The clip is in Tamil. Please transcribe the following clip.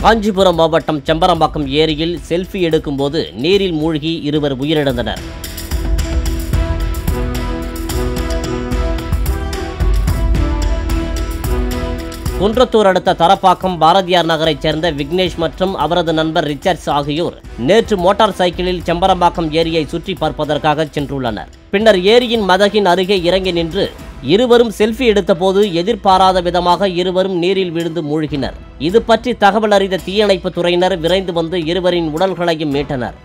காஞ்சிபுரம் மாவட்டம் செம்பரம்பாக்கம் ஏரியில் செல்ஃபி எடுக்கும்போது நீரில் மூழ்கி இருவர் உயிரிழந்தனர் குன்றத்தூர் அடுத்த தரப்பாக்கம் பாரதியார் நகரைச் சேர்ந்த விக்னேஷ் மற்றும் அவரது நண்பர் ரிச்சர்ட்ஸ் ஆகியோர் நேற்று மோட்டார் சைக்கிளில் செம்பரம்பாக்கம் ஏரியை சுற்றி பார்ப்பதற்காக சென்றுள்ளனர் பின்னர் ஏரியின் மதகின் அருகே இறங்கி நின்று இருவரும் செல்ஃபி எடுத்தபோது எதிர்பாராத விதமாக இருவரும் நீரில் விழுந்து மூழ்கினர் இது பற்றி தகவல் அறிந்த தீயணைப்பு துறையினர் விரைந்து வந்து இருவரின் உடல்களையும் மீட்டனர்